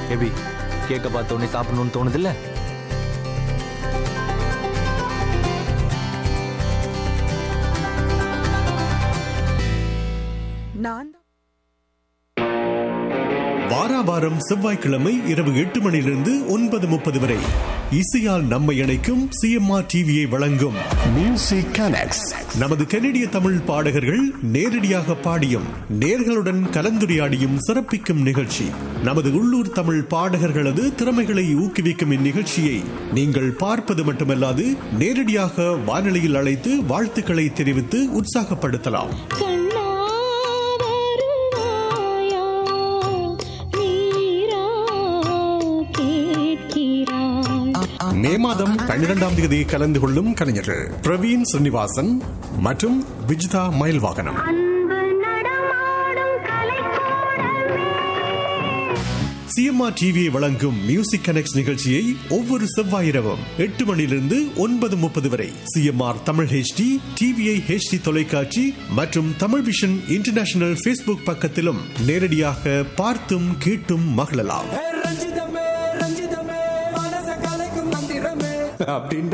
எப்படி கேக்க பார்த்த உடனே சாப்பிடணும்னு தோணுதில்ல நான் வாராவாரம் செவ்வாய்க்கிழமை இரவு எட்டு மணியிலிருந்து ஒன்பது முப்பது வரை இசையால் நம்மை இணைக்கும் சிஎம்ஆர் டிவியை வழங்கும் மியூசிக் கனெக்ட்ஸ் நமது கனடிய தமிழ் பாடகர்கள் நேரடியாக பாடியும் நேர்களுடன் கலந்துரையாடியும் சிறப்பிக்கும் நிகழ்ச்சி நமது உள்ளூர் தமிழ் பாடகர்களது திறமைகளை ஊக்குவிக்கும் இந்நிகழ்ச்சியை நீங்கள் பார்ப்பது மட்டுமல்லாது நேரடியாக வானொலியில் அழைத்து வாழ்த்துக்களை தெரிவித்து உற்சாகப்படுத்தலாம் கண்ணா வருவாயா நீரா கேட்கிறாய் மே மாதம் பன்னிரெண்டாம் தேதி கலந்து கொள்ளும் கலைஞர்கள் பிரவீன் ஸ்ரீனிவாசன் மற்றும் விஜிதா மயில்வாகனம் அன்பு நடமாடும் கலைக்கூடமே சிஎம்ஆர் டிவியை வழங்கும் மியூசிக் கனெக்ட் நிகழ்ச்சியை ஒவ்வொரு செவ்வாய் இரவும் எட்டு மணியிலிருந்து ஒன்பது முப்பது வரை CMR Tamil HD TVI HD தொலைக்காட்சி மற்றும் தமிழ் விஷன் இன்டர்நேஷனல் ஃபேஸ்புக் பக்கத்திலும் நேரடியாக பார்த்தும் கேட்டும் மகிழலாம் ஏ ரஞ்சிதமே ரஞ்சிதமே மனச கலைக்கும் மந்திரமே அப்படின்ற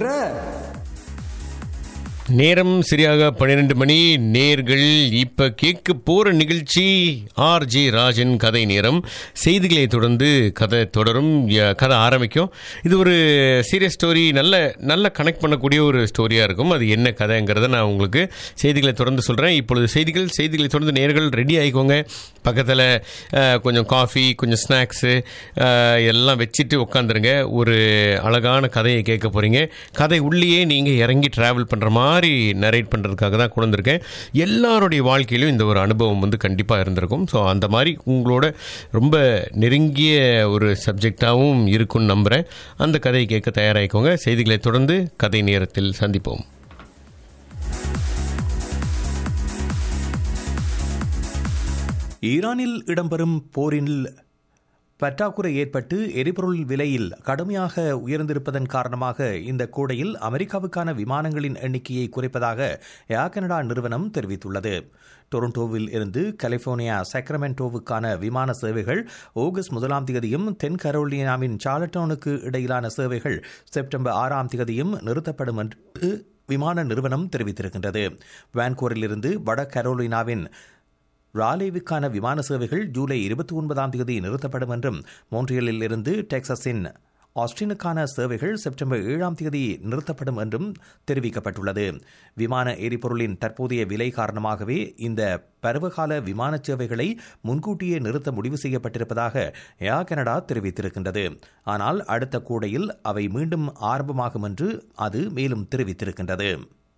நேரம் சரியாக பன்னிரெண்டு மணி நேர்கள் இப்ப கேட்க போற நிகழ்ச்சி ஆர் ஜே ராஜன் கதை நேரம் செய்திகளை தொடர்ந்து கதை தொடரும் ய- கதை ஆரம்பிக்கும் இது ஒரு சீரியஸ் ஸ்டோரி நல்ல நல்ல கனெக்ட் பண்ணக்கூடிய ஒரு ஸ்டோரியா இருக்கும் அது என்ன கதைங்கிறத நான் உங்களுக்கு செய்திகளை தொடர்ந்து சொல்றேன் இப்பொழுது செய்திகள் செய்திகளை தொடர்ந்து நேர்கள் ரெடி ஆகிக்கோங்க பக்கத்தில் கொஞ்சம் காஃபி கொஞ்சம் ஸ்நாக்ஸு எல்லாம் வச்சுட்டு உட்காந்துருங்க ஒரு அழகான கதையை கேட்க போறீங்க கதை உள்ளேயே நீங்கள் இறங்கி ட்ராவல் பண்ணுற மாதிரி நரேட் பண்ணுறதுக்காக தான் கொண்டு வந்திருக்கேன் எல்லாருடைய வாழ்க்கையிலும் இந்த ஒரு அனுபவம் வந்து கண்டிப்பாக இருந்திருக்கும் ஸோ அந்த மாதிரி உங்களோட ரொம்ப நெருங்கிய ஒரு சப்ஜெக்டாகவும் இருக்கும்னு நம்புகிறேன் அந்த கதையை கேட்க தயாராகிக்கோங்க செய்திகளை தொடர்ந்து கதை நேரத்தில் சந்திப்போம் ஈரானில் இடம்பெறும் போரில் பற்றாக்குறை ஏற்பட்டு எரிபொருள் விலையில் கடுமையாக உயர்ந்திருப்பதன் காரணமாக இந்த கோடையில் அமெரிக்காவுக்கான விமானங்களின் எண்ணிக்கையை குறைப்பதாக ஏர் கனடா நிறுவனம் தெரிவித்துள்ளது டொரண்டோவில் இருந்து கலிபோர்னியா சக்ரமென்டோவுக்கான விமான சேவைகள் ஆகஸ்ட் முதலாம் தேதியும் தென் கரோலினாவின் சார்லட்டோனுக்கு இடையிலான சேவைகள் செப்டம்பர் ஆறாம் தேதியும் நிறுத்தப்படும் என்று விமான நிறுவனம் தெரிவித்திருக்கின்றது வான்கூரிலிருந்து வட கரோலினாவின் ராலேவுக்கான விமான சேவைகள் ஜூலை இருபத்தி ஒன்பதாம் தேதி நிறுத்தப்படும் என்றும் மோன்ட்ரியலில் இருந்து டெக்சஸின் ஆஸ்டினுக்கான சேவைகள் செப்டம்பர் ஏழாம் தேதி நிறுத்தப்படும் என்றும் தெரிவிக்கப்பட்டுள்ளது விமான எரிபொருளின் தற்போதைய விலை காரணமாகவே இந்த பருவகால விமான சேவைகளை முன்கூட்டியே நிறுத்த முடிவு செய்யப்பட்டிருப்பதாக ஏர் கனடா தெரிவித்திருக்கின்றது ஆனால் அடுத்த கூடையில் அவை மீண்டும் ஆரம்பமாகும் என்று அது மேலும் தெரிவித்திருக்கின்றது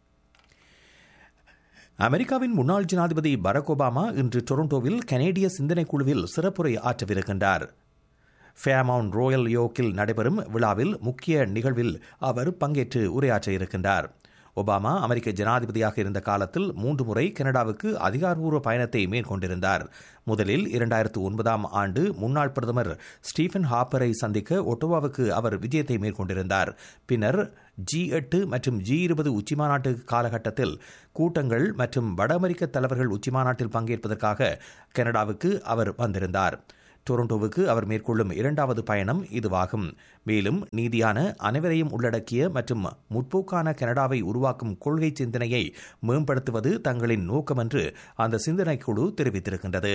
அமெரிக்காவின் முன்னாள் ஜனாதிபதி பராக் ஒபாமா இன்று டொரண்டோவில் கனேடிய சிந்தனை குழுவில் சிறப்புரை ஆற்றவிருக்கின்றார் ஃபேமவுண்ட் ரோயல் யோக்கில் நடைபெறும் விழாவில் முக்கிய நிகழ்வில் அவர் பங்கேற்று உரையாற்ற இருக்கின்றார் ஒபாமா அமெரிக்க ஜனாதிபதியாக இருந்த காலத்தில் மூன்று முறை கனடாவுக்கு அதிகாரப்பூர்வ பயணத்தை மேற்கொண்டிருந்தார் முதலில் இரண்டாயிரத்து ஒன்பதாம் ஆண்டு முன்னாள் பிரதமர் ஸ்டீஃபன் ஹாப்பரை சந்திக்க ஒட்டோவாவுக்கு அவர் விஜயத்தை மேற்கொண்டிருந்தார் பின்னர் ஜி எட்டு மற்றும் ஜி இருபது உச்சிமாநாட்டு காலகட்டத்தில் கூட்டங்கள் மற்றும் வட அமெரிக்க தலைவர்கள் உச்சிமாநாட்டில் பங்கேற்பதற்காக கனடாவுக்கு அவர் வந்திருந்தார் டொரண்டோவுக்கு அவர் மேற்கொள்ளும் இரண்டாவது பயணம் இதுவாகும் மேலும் நீதியான அனைவரையும் உள்ளடக்கிய மற்றும் முற்போக்கான கனடாவை உருவாக்கும் கொள்கை சிந்தனையை மேம்படுத்துவது தங்களின் நோக்கம் என்று அந்த சிந்தனைக் குழு தெரிவித்திருக்கின்றது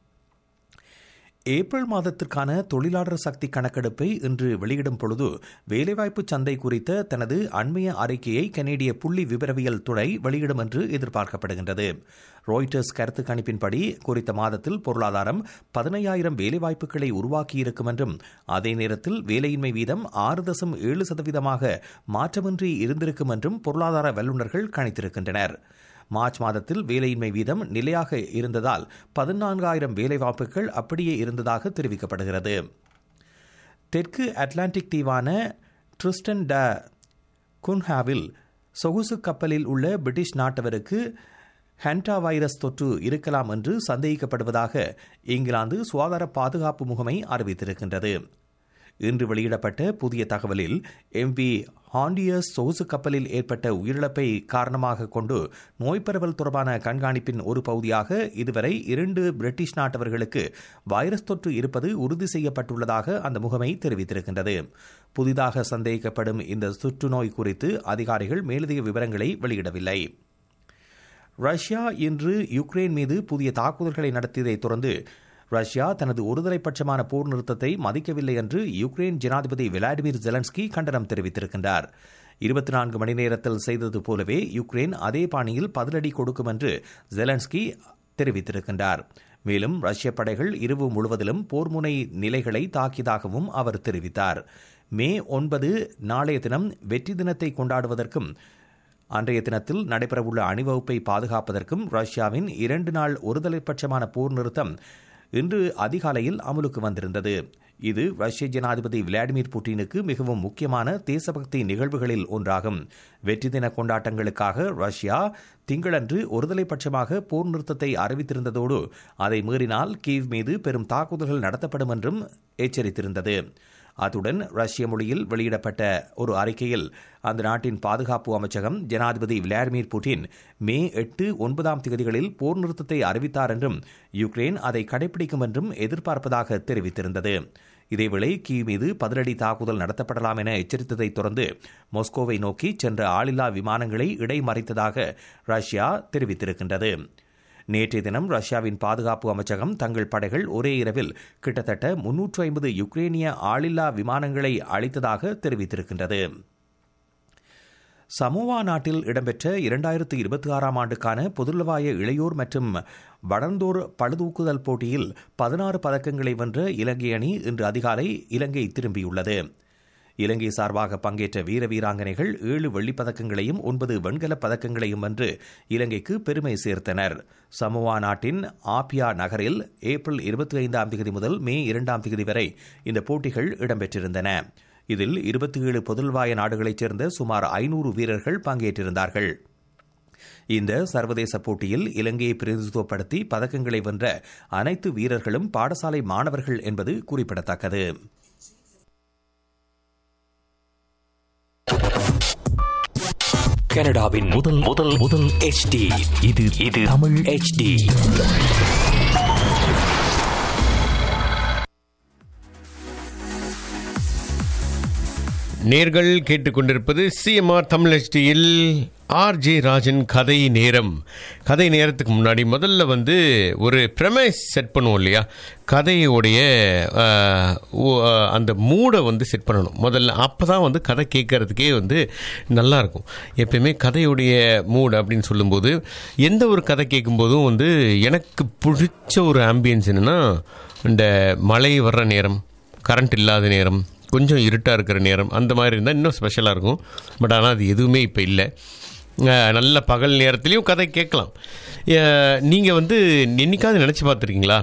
ஏப்ரல் மாதத்திற்கான தொழிலாளர் சக்தி கணக்கெடுப்பை இன்று வெளியிடும் பொழுது வேலைவாய்ப்பு சந்தை குறித்த தனது அண்மைய அறிக்கையை கனேடிய புள்ளி விவரவியல் துறை வெளியிடும் என்று எதிர்பார்க்கப்படுகின்றது ராய்டர்ஸ் கருத்து கணிப்பின்படி குறித்த மாதத்தில் பொருளாதாரம் பதினையாயிரம் வேலைவாய்ப்புகளை உருவாக்கியிருக்கும் என்றும் அதே நேரத்தில் வேலையின்மை வீதம் ஆறு தசம் ஏழு சதவீதமாக மாற்றமின்றி இருந்திருக்கும் என்றும் பொருளாதார வல்லுநர்கள் கணித்திருக்கின்றனர் மார்ச் மாதத்தில் வேலையின்மை வீதம் நிலையாக இருந்ததால் பதினான்காயிரம் வேலைவாய்ப்புகள் அப்படியே இருந்ததாக தெரிவிக்கப்படுகிறது தெற்கு அட்லாண்டிக் தீவான ட்ரிஸ்டன் ட குன்ஹாவில் சொகுசு கப்பலில் உள்ள பிரிட்டிஷ் நாட்டவருக்கு ஹென்டா வைரஸ் தொற்று இருக்கலாம் என்று சந்தேகிக்கப்படுவதாக இங்கிலாந்து சுகாதார பாதுகாப்பு முகமை அறிவித்திருக்கின்றது இன்று வெளியிடப்பட்ட புதிய தகவலில் எம்வி ஹாண்டியஸ் சொகுசு கப்பலில் ஏற்பட்ட உயிரிழப்பை காரணமாக கொண்டு நோய் பரவல் தொடர்பான கண்காணிப்பின் ஒரு பகுதியாக இதுவரை இரண்டு பிரிட்டிஷ் நாட்டவர்களுக்கு வைரஸ் தொற்று இருப்பது உறுதி செய்யப்பட்டுள்ளதாக அந்த முகமை தெரிவித்திருக்கின்றது புதிதாக சந்தேகிக்கப்படும் இந்த தொற்றுநோய் குறித்து அதிகாரிகள் மேலதிக விவரங்களை வெளியிடவில்லை ரஷ்யா இன்று யுக்ரைன் மீது புதிய தாக்குதல்களை நடத்தியதைத் தொடர்ந்து ரஷ்யா தனது ஒருதலைப்பட்சமான போர் நிறுத்தத்தை மதிக்கவில்லை என்று யுக்ரைன் ஜனாதிபதி விளாடிமிர் ஜெலன்ஸ்கி கண்டனம் தெரிவித்திருக்கின்றார் இருபத்தி நான்கு மணி நேரத்தில் செய்தது போலவே யுக்ரைன் அதே பாணியில் பதிலடி கொடுக்கும் என்று ஜெலன்ஸ்கி தெரிவித்திருக்கின்றார் மேலும் ரஷ்ய படைகள் இரவு முழுவதிலும் போர்முனை நிலைகளை தாக்கியதாகவும் அவர் தெரிவித்தார் மே ஒன்பது நாளைய தினம் வெற்றி தினத்தை கொண்டாடுவதற்கும் அன்றைய தினத்தில் நடைபெறவுள்ள அணிவகுப்பை பாதுகாப்பதற்கும் ரஷ்யாவின் இரண்டு நாள் ஒருதலைப்பட்சமான போர் நிறுத்தம் இன்று அதிகாலையில் அமலுக்கு வந்திருந்தது இது ரஷ்ய ஜனாதிபதி விளாடிமிர் புட்டினுக்கு மிகவும் முக்கியமான தேசபக்தி நிகழ்வுகளில் ஒன்றாகும் வெற்றி தின கொண்டாட்டங்களுக்காக ரஷ்யா திங்களன்று ஒருதலைப்பட்சமாக போர் நிறுத்தத்தை அறிவித்திருந்ததோடு அதை மீறினால் கீவ் மீது பெரும் தாக்குதல்கள் நடத்தப்படும் என்றும் எச்சரித்திருந்தது அத்துடன் ரஷ்ய மொழியில் வெளியிடப்பட்ட ஒரு அறிக்கையில் அந்த நாட்டின் பாதுகாப்பு அமைச்சகம் ஜனாதிபதி விளாடிமிர் புட்டின் மே எட்டு ஒன்பதாம் தேதிகளில் போர் நிறுத்தத்தை அறிவித்தார் என்றும் யுக்ரைன் அதை கடைபிடிக்கும் என்றும் எதிர்பார்ப்பதாக தெரிவித்திருந்தது இதேவேளை கீ மீது பதிலடி தாக்குதல் நடத்தப்படலாம் என எச்சரித்ததைத் தொடர்ந்து மாஸ்கோவை நோக்கி சென்ற ஆளில்லா விமானங்களை இடைமறித்ததாக ரஷ்யா தெரிவித்திருக்கின்றது நேற்றைய தினம் ரஷ்யாவின் பாதுகாப்பு அமைச்சகம் தங்கள் படைகள் ஒரே இரவில் கிட்டத்தட்ட முன்னூற்று ஐம்பது யுக்ரேனிய ஆளில்லா விமானங்களை அளித்ததாக தெரிவித்திருக்கின்றது சமோவா நாட்டில் இடம்பெற்ற இரண்டாயிரத்து இருபத்தி ஆறாம் ஆண்டுக்கான பொதுளவாய இளையோர் மற்றும் வளர்ந்தோர் பழுதூக்குதல் போட்டியில் பதினாறு பதக்கங்களை வென்ற இலங்கை அணி இன்று அதிகாலை இலங்கை திரும்பியுள்ளது இலங்கை சார்பாக பங்கேற்ற வீர வீராங்கனைகள் ஏழு வெள்ளிப் பதக்கங்களையும் ஒன்பது வெண்கலப் பதக்கங்களையும் வென்று இலங்கைக்கு பெருமை சேர்த்தனர் சமோவா நாட்டின் ஆப்பியா நகரில் ஏப்ரல் இருபத்தி ஐந்தாம் தேதி முதல் மே இரண்டாம் தேதி வரை இந்த போட்டிகள் இடம்பெற்றிருந்தன இதில் இருபத்தி ஏழு பொதுள்வாய நாடுகளைச் சேர்ந்த சுமார் ஐநூறு வீரர்கள் பங்கேற்றிருந்தார்கள் இந்த சர்வதேச போட்டியில் இலங்கையை பிரதிநிதித்துவப்படுத்தி பதக்கங்களை வென்ற அனைத்து வீரர்களும் பாடசாலை மாணவர்கள் என்பது குறிப்பிடத்தக்கது கனடாவின் முதல் முதல் முதல் HD இது இது தமிழ் HD நேர்கள் கேட்டுக்கொண்டிருப்பது சிஎம்ஆர் தமிழ் ஆர்ஜே ராஜன் கதை நேரம் கதை நேரத்துக்கு முன்னாடி முதல்ல வந்து ஒரு ப்ரெமைஸ் செட் பண்ணுவோம் இல்லையா கதையோடைய ஆஹ், ஓ- ஆஹ், அந்த மூடை வந்து செட் பண்ணணும் முதல்ல அப்போ தான் வந்து கதை கேட்கறதுக்கே வந்து நல்லாயிருக்கும் எப்பயுமே கதையுடைய மூட் அப்படின்னு சொல்லும்போது எந்த ஒரு கதை கேட்கும்போதும் வந்து எனக்கு பிடிச்ச ஒரு ஆம்பியன்ஸ் என்னென்னா இந்த மழை வர்ற நேரம் கரண்ட் இல்லாத நேரம் கொஞ்சம் இருட்டாக இருக்கிற நேரம் அந்த மாதிரி இருந்தால் இன்னும் ஸ்பெஷலாக இருக்கும் பட் ஆனால் அது எதுவுமே இப்போ இல்லை அஹ் நல்ல பகல் நேரத்துலையும் கதை கேட்கலாம் நீங்கள் வந்து என்னைக்காவது நினச்சி பார்த்துருக்கீங்களா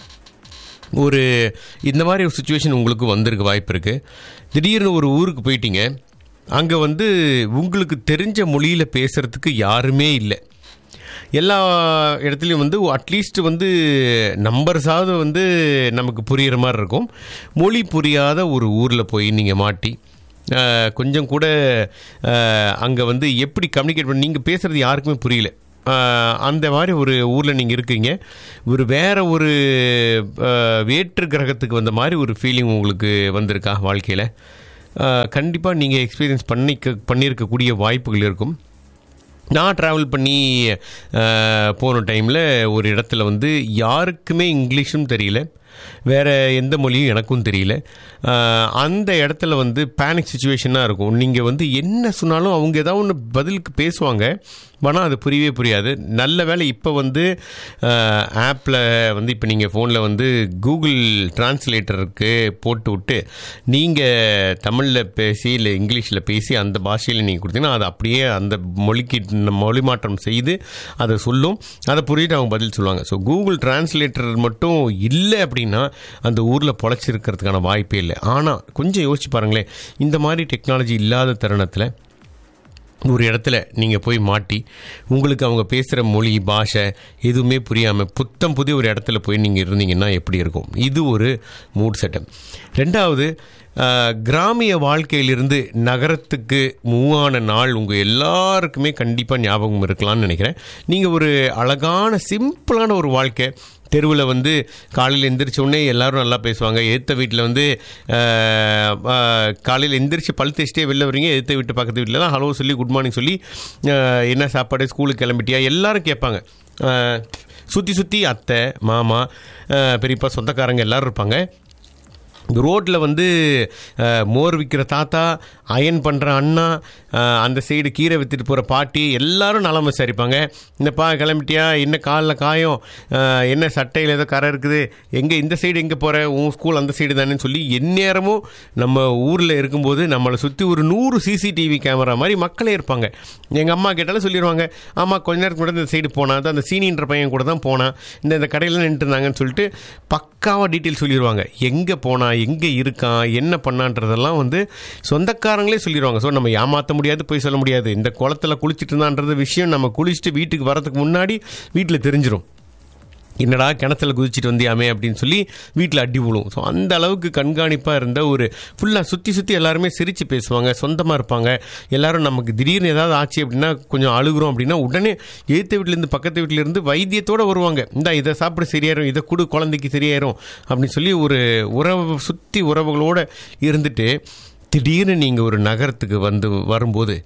ஒரு இந்த மாதிரி ஒரு சுச்சுவேஷன் உங்களுக்கு வந்திருக்க வாய்ப்பு இருக்குது திடீர்னு ஒரு ஊருக்கு போயிட்டீங்க அங்கே வந்து உங்களுக்கு தெரிஞ்ச மொழியில் பேசுகிறதுக்கு யாருமே இல்லை எல்லா இடத்துலையும் வந்து அட்லீஸ்ட் வந்து நம்பர்ஸாவது வந்து நமக்கு புரிகிற மாதிரி இருக்கும் மொழி புரியாத ஒரு ஊரில் போய் நீங்கள் மாட்டி அஹ், கொஞ்சம் கூட அங்கே வந்து எப்படி கம்யூனிகேட் பண்ணி நீங்கள் பேசுகிறது யாருக்குமே புரியல அஹ், அந்த மாதிரி ஒரு ஊரில் நீங்கள் இருக்கீங்க ஒரு வேற ஒரு அஹ், வேற்று கிரகத்துக்கு வந்த மாதிரி ஒரு ஃபீலிங் உங்களுக்கு வந்திருக்கா வாழ்க்கையில் கண்டிப்பாக நீங்கள் எக்ஸ்பீரியன்ஸ் பண்ணிக்க பண்ணியிருக்கக்கூடிய வாய்ப்புகள் இருக்கும் நான் ட்ராவல் பண்ணி அஹ், போன டைமில் ஒரு இடத்துல வந்து யாருக்குமே இங்கிலீஷும் தெரியல வேறு எந்த மொழியும் எனக்கும் தெரியல அஹ், அந்த இடத்துல வந்து பேனிக் சுச்சுவேஷனாக இருக்கும் நீங்கள் வந்து என்ன சொன்னாலும் அவங்க ஏதாவது ஒன்று பதிலுக்கு பேசுவாங்க ஆனால் அது புரியவே புரியாது நல்ல வேளை இப்போ வந்து ஆப்பில் வந்து இப்போ நீங்கள் ஃபோனில் வந்து கூகுள் டிரான்ஸ்லேட்டருக்கு போட்டு விட்டு நீங்கள் தமிழில் பேசி இல்லை இங்கிலீஷில் பேசி அந்த பாஷையில் நீங்கள் கொடுத்தீங்கன்னா அது அப்படியே அந்த மொழிக்கு மொழி மாற்றம் செய்து அதை சொல்லும் அதை புரிஞ்சுட்டு அவங்க பதில் சொல்லுவாங்க ஸோ கூகுள் டிரான்ஸ்லேட்டர் மட்டும் இல்லை அப்படின்னா அந்த ஊரில் பொழைச்சிருக்கிறதுக்கான வாய்ப்பே இல்லை ஆனால் கொஞ்சம் யோசிச்சு பாருங்களேன் இந்த மாதிரி டெக்னாலஜி இல்லாத தருணத்தில் ஒரு இடத்துல நீங்கள் போய் மாட்டி உங்களுக்கு அவங்க பேசுகிற மொழி பாஷை எதுவுமே புரியாமல் புத்தம் புதிய ஒரு இடத்துல போய் நீங்கள் இருந்தீங்கன்னா எப்படி இருக்கும் இது ஒரு மூட் செட்டம் ரெண்டாவது ஆஹ், கிராமிய வாழ்க்கையிலிருந்து நகரத்துக்கு மூவான நாள் உங்கள் எல்லாருக்குமே கண்டிப்பாக ஞாபகம் இருக்கலாம்னு நினைக்கிறேன் நீங்கள் ஒரு அழகான சிம்பிளான ஒரு வாழ்க்கை தெருவில் வந்து காலையில் எந்திரிச்ச உடனே எல்லாரும் நல்லா பேசுவாங்க எதிர்த்த வீட்டில் வந்து ஆஹ், ஆஹ், காலையில் எந்திரிச்சு பல் தேய்ச்சிட்டே வெளில வரீங்க எதிர்த்த வீட்டு பக்கத்து வீட்டிலலாம் ஹலோ சொல்லி குட் மார்னிங் சொல்லி ஆஹ், என்ன சாப்பாடு ஸ்கூலுக்கு கிளம்பிட்டியா எல்லாரும் கேட்பாங்க சுற்றி சுற்றி அத்தை மாமா ஆஹ், பெரியப்பா சொந்தக்காரங்க எல்லாரும் இருப்பாங்க ரோட்டில் வந்து அஹ், மோர் விற்கிற தாத்தா அயன் பண்ணுற அண்ணா அஹ், அந்த சைடு கீரை விற்றுட்டு போகிற பாட்டி எல்லாரும் நலம் விசாரிப்பாங்க என்னப்பா கிளம்பிட்டியா என்ன காலில் காயம் அஹ், என்ன சட்டையில் ஏதோ கரை இருக்குது எங்கே இந்த சைடு எங்கே போகிற உன் ஸ்கூல் அந்த சைடு தானேன்னு சொல்லி எந்நேரமும் நம்ம ஊரில் இருக்கும்போது நம்மளை சுற்றி ஒரு நூறு சிசிடிவி கேமரா மாதிரி மக்களே இருப்பாங்க எங்கள் அம்மா கேட்டாலும் சொல்லிடுவாங்க ஆமாம் கொஞ்ச நேரத்துக்கு கூட இந்த சைடு போனா அது அந்த சீனின்ற பையன் கூட தான் போனான் இந்த இந்த கடையில் நின்றுட்டு இருந்தாங்கன்னு சொல்லிட்டு பக்காவாக டீட்டெயில் சொல்லிடுவாங்க எங்கே போனா எங்கே இருக்கான் என்ன பண்ணான்றதெல்லாம் வந்து சொந்தக்காரங்களே சொல்லிடுவாங்க ஸோ நம்ம ஏமாற்ற முடியாது போய் சொல்ல முடியாது இந்த குளத்துல குளிச்சிட்டு இருந்தான்றது விஷயம் நம்ம குளிச்சுட்டு வீட்டுக்கு வரதுக்கு முன்னாடி வீட்டில் தெரிஞ்சிரும் என்னடா கிணத்துல குதிச்சிட்டு வந்தியாமே அப்படின்னு சொல்லி வீட்டில் அடி விழும் ஸோ அந்த அளவுக்கு கண்காணிப்பாக இருந்த ஒரு ஃபுல்லாக சுற்றி சுற்றி எல்லாருமே சிரித்து பேசுவாங்க சொந்தமாக இருப்பாங்க எல்லாரும் நமக்கு திடீர்னு ஏதாவது ஆச்சு அப்படின்னா கொஞ்சம் அழுகுறோம் அப்படின்னா உடனே எழுத்த வீட்டிலேருந்து பக்கத்து வீட்டிலேருந்து வைத்தியத்தோடு வருவாங்க இந்த இதை சாப்பிட சரியாயிரும் இதை கொடு குழந்தைக்கு சரியாயிரும் அப்படின்னு சொல்லி ஒரு உறவு சுற்றி உறவுகளோடு இருந்துட்டு திடீர்னு நீங்கள் ஒரு நகரத்துக்கு வந்து வரும்போது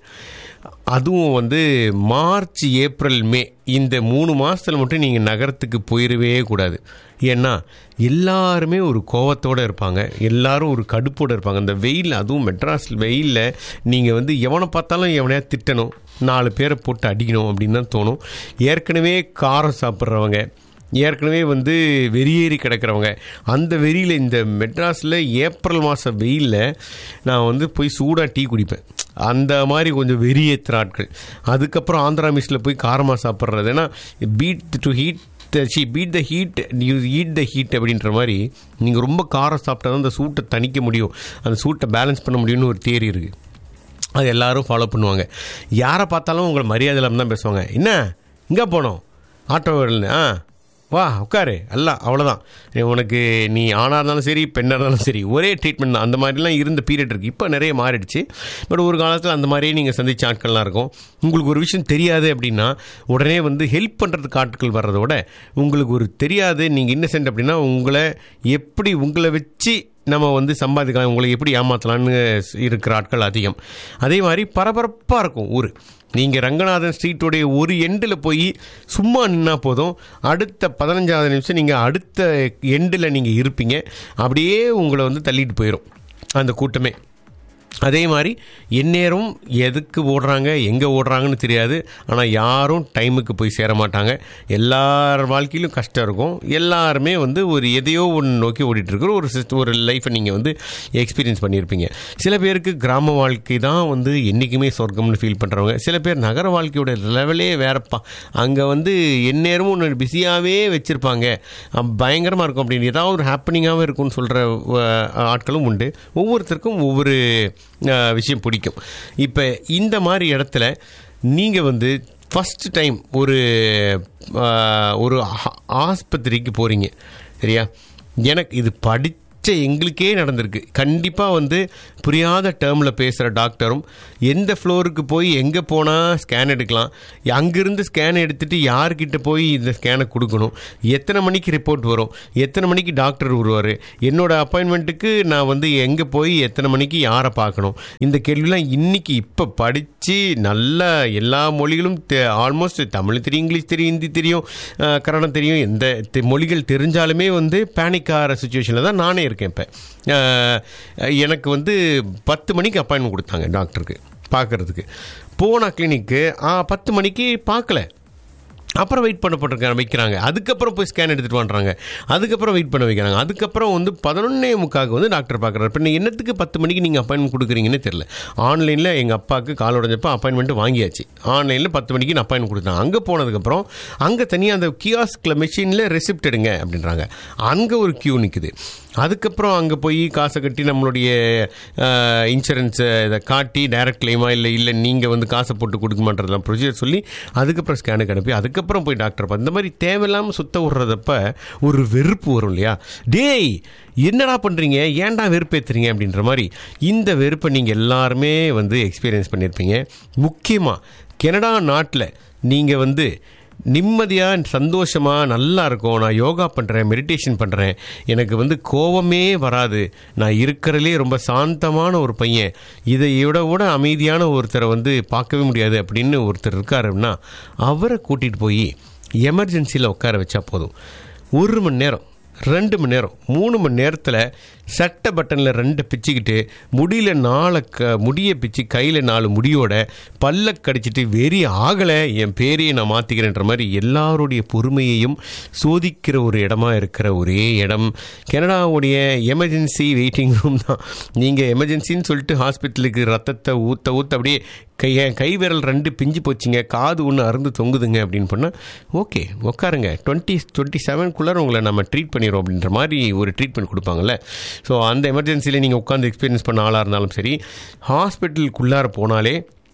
அதுவும் வந்து மார்ச் ஏப்ரல் மே இந்த மூணு மாதத்தில் மட்டும் நீங்கள் நகரத்துக்கு போயிடவே கூடாது ஏன்னா எல்லாருமே ஒரு கோவத்தோடு இருப்பாங்க எல்லாரும் ஒரு கடுப்போடு இருப்பாங்க அந்த வெயில் அதுவும் மெட்ராஸ் வெயிலில் நீங்கள் வந்து எவனை பார்த்தாலும் எவனையா திட்டணும் நாலு பேரை போட்டு அடிக்கணும் அப்படின்னு தான் தோணும் ஏற்கனவே காரம் சாப்பிட்றவங்க ஏற்கனவே வந்து வெறியேறி கிடக்கிறவங்க அந்த வெறியில் இந்த மெட்ராஸில் ஏப்ரல் மாத வெயிலில் நான் வந்து போய் சூடாக டீ குடிப்பேன் அந்த மாதிரி கொஞ்சம் வெறியேற்றுற ஆட்கள் அதுக்கப்புறம் ஆந்திரா மிஸ்ஸில் போய் காரமாக சாப்பிட்றது ஏன்னா beat to heat see beat the heat you eat the heat அப்படின்ற மாதிரி நீங்கள் ரொம்ப காரம் சாப்பிட்டா தான் அந்த சூட்டை தணிக்க முடியும் அந்த சூட்டை பேலன்ஸ் பண்ண முடியும்னு ஒரு தியரி இருக்குது அது எல்லாரும் ஃபாலோ பண்ணுவாங்க யாரை பார்த்தாலும் உங்களை மரியாதை இல்லாமல் தான் பேசுவாங்க என்ன இங்கே போனோம் ஆட்டோ ஆ வா உட்காரு அல்ல அவ்வளோதான் உனக்கு நீ ஆணாக இருந்தாலும் சரி பெண்ணாக இருந்தாலும் சரி ஒரே ட்ரீட்மெண்ட் தான் அந்த மாதிரிலாம் இருந்த பீரியட் இருக்குது இப்போ நிறைய மாறிடுச்சு பட் ஒரு காலத்தில் அந்த மாதிரியே நீங்கள் சந்திச்ச ஆட்கள்லாம் இருக்கும் உங்களுக்கு ஒரு விஷயம் தெரியாது அப்படின்னா உடனே வந்து ஹெல்ப் பண்ணுறதுக்கு ஆட்கள் வர்றதோட உங்களுக்கு ஒரு தெரியாது நீங்கள் இன்னசென்ட் அப்படின்னா உங்களை எப்படி உங்களை வச்சு நம்ம வந்து சம்பாதிக்கலாம் உங்களை எப்படி ஏமாற்றலான்னு இருக்கிற ஆட்கள் அதிகம் அதே மாதிரி பரபரப்பாக இருக்கும் ஊர் நீங்கள் ரங்கநாதன் ஸ்ட்ரீட்டோடைய ஒரு எண்டில் போய் சும்மா நின்னா போதும் அடுத்த பதினஞ்சாவது நிமிஷம் நீங்கள் அடுத்த எண்டில் நீங்கள் இருப்பீங்க அப்படியே உங்களை வந்து தள்ளிட்டு போயிடும் அந்த கூட்டமே அதே மாதிரி எந்நேரம் எதுக்கு ஓடுறாங்க எங்கே ஓடுறாங்கன்னு தெரியாது ஆனால் யாரும் டைமுக்கு போய் சேர மாட்டாங்க எல்லார் வாழ்க்கையிலும் கஷ்டம் இருக்கும் எல்லாருமே வந்து ஒரு எதையோ ஒன்று நோக்கி ஓடிட்டு இருக்கிற ஒரு சிஸ்ட் ஒரு லைஃப்பை நீங்கள் வந்து எக்ஸ்பீரியன்ஸ் பண்ணியிருப்பீங்க சில பேருக்கு கிராம வாழ்க்கை தான் வந்து என்றைக்குமே சொர்க்கம்னு ஃபீல் பண்ணுறவங்க சில பேர் நகர வாழ்க்கையோட லெவலே வேறப்பா அங்கே வந்து எந்நேரமும் ஒன்று பிஸியாகவே வச்சுருப்பாங்க பயங்கரமாக இருக்கும் அப்படின்னு ஏதாவது ஒரு ஹாப்பனிங்காகவே இருக்கும்னு சொல்கிற ஆட்களும் உண்டு ஒவ்வொருத்தருக்கும் ஒவ்வொரு அஹ், விஷயம் பிடிக்கும் இப்போ இந்த மாதிரி இடத்துல நீங்கள் வந்து ஃபஸ்ட் டைம் ஒரு அஹ், ஒரு ஆ- ஆஸ்பத்திரிக்கு போகிறீங்க சரியா எனக்கு இது படித்த எங்களுக்கே நடந்திருக்கு கண்டிப்பாக வந்து புரியாத டேர்மில் பேசுகிற டாக்டரும் எந்த ஃப்ளோருக்கு போய் எங்கே போனால் ஸ்கேன் எடுக்கலாம் அங்கேருந்து ஸ்கேன் எடுத்துகிட்டு யார்கிட்ட போய் இந்த ஸ்கேனை கொடுக்கணும் எத்தனை மணிக்கு ரிப்போர்ட் வரும் எத்தனை மணிக்கு டாக்டர் வருவார் என்னோட அப்பாயின்மெண்ட்டுக்கு நான் வந்து எங்கே போய் எத்தனை மணிக்கு யாரை பார்க்கணும் இந்த கேள்விலாம் இன்னைக்கு இப்போ படித்து நல்லா எல்லா மொழிகளும் ஆல்மோஸ்ட் தமிழ் தெரியும் இங்கிலீஷ் தெரியும் ஹிந்தி தெரியும் அஹ், கன்னடம் தெரியும் எந்த தெ- மொழிகள் தெரிஞ்சாலுமே வந்து பேனிக் ஆகிற சுச்சுவேஷனில் தான் நானே இருக்கேன் இப்போ எனக்கு வந்து பத்து மணிக்கு அப்பாயின்மெண்ட் கொடுத்தாங்க டாக்டருக்கு பார்க்குறதுக்கு போன கிளினிக்கு பத்து மணிக்கு பார்க்கல அப்புறம் வெயிட் பண்ண போட்டிருக்காங்க வைக்கிறாங்க அதுக்கப்புறம் போய் ஸ்கேன் எடுத்துகிட்டு வந்துறாங்க அதுக்கப்புறம் வெயிட் பண்ண வைக்கிறாங்க அதுக்கப்புறம் வந்து பதினொன்னே முக்காக்கு வந்து டாக்டர் பார்க்குறாரு இப்போ நீங்கள் என்னத்துக்கு பத்து மணிக்கு நீங்கள் அப்பாயின்மெண்ட் கொடுக்குறீங்கன்னு தெரியல ஆன்லைனில் எங்கள் அப்பாவுக்கு கால் உடஞ்சப்போ அப்பாயின்மெண்ட் வாங்கியாச்சு ஆன்லைனில் பத்து மணிக்கு நான் அப்பாயின்மெண்ட் கொடுத்தேன் அங்கே போனதுக்கப்புறம் அங்கே தனியாக அந்த கியாஸ்கில் மெஷினில் ரெசிப்ட் எடுங்க அப்படின்றாங்க அங்கே ஒரு கியூ நிற்குது அதுக்கப்புறம் அங்கே போய் காசை கட்டி நம்மளுடைய இன்சூரன்ஸை இதை காட்டி டைரக்ட் கிளைமா இல்லை இல்லை நீங்கள் வந்து காசை போட்டு கொடுக்க மாட்டதெல்லாம் ப்ரொசீஜர் சொல்லி அதுக்கப்புறம் ஸ்கேனுக்கு அனுப்பி அதுக்கப்புறம் போய் டாக்டர் பார்த்து இந்த மாதிரி தேவையில்லாமல் சுத்த விடுறதப்ப ஒரு வெறுப்பு வரும் இல்லையா டேய் என்னடா பண்ணுறீங்க ஏன்டா வெறுப்பேற்றுறீங்க அப்படின்ற மாதிரி இந்த வெறுப்பை நீங்கள் எல்லாருமே வந்து எக்ஸ்பீரியன்ஸ் பண்ணியிருப்பீங்க முக்கியமாக கனடா நாட்டில் நீங்கள் வந்து நிம்மதியாக சந்தோஷமாக நல்லா இருக்கும் நான் யோகா பண்ணுறேன் மெடிடேஷன் பண்ணுறேன் எனக்கு வந்து கோவமே வராது நான் இருக்கிறதுலே ரொம்ப சாந்தமான ஒரு பையன் இதை விட விட அமைதியான ஒருத்தரை வந்து பார்க்கவே முடியாது அப்படின்னு ஒருத்தர் இருக்காருன்னா அவரை கூட்டிகிட்டு போய் எமர்ஜென்சியில் உட்கார வச்சா போதும் ஒரு மணி நேரம் ரெண்டு மணி நேரம் மூணு மணி நேரத்தில் சட்டை பட்டனில் ரெண்டு பிச்சுக்கிட்டு முடியல நாளை க முடியை பிச்சு கையில் நாலு முடியோட பல்ல கடிச்சிட்டு வெறி ஆகலை என் பேரையை நான் மாற்றிக்கிறேன்ற மாதிரி எல்லாருடைய பொறுமையையும் சோதிக்கிற ஒரு இடமா இருக்கிற ஒரே இடம் கனடாவுடைய எமர்ஜென்சி வெயிட்டிங் ரூம் தான் நீங்கள் எமர்ஜென்சின்னு சொல்லிட்டு ஹாஸ்பிட்டலுக்கு ரத்தத்தை ஊற்ற ஊற்ற அப்படியே கை என் கை விரல் ரெண்டு பிஞ்சு போச்சுங்க காது ஒன்று அறுந்து தொங்குதுங்க அப்படின்னு பண்ணால் ஓகே உட்காருங்க டுவெண்ட்டி டுவெண்ட்டி செவன்குள்ளார உங்களை நம்ம ட்ரீட் பண்ணிடுறோம் அப்படின்ற மாதிரி ஒரு ட்ரீட்மெண்ட் கொடுப்பாங்கல்ல ஸோ அந்த எமர்ஜென்சியில் நீங்கள் உட்காந்து எக்ஸ்பீரியன்ஸ் பண்ண ஆளாக இருந்தாலும் சரி ஹாஸ்பிட்டலுக்குள்ளார போனாலே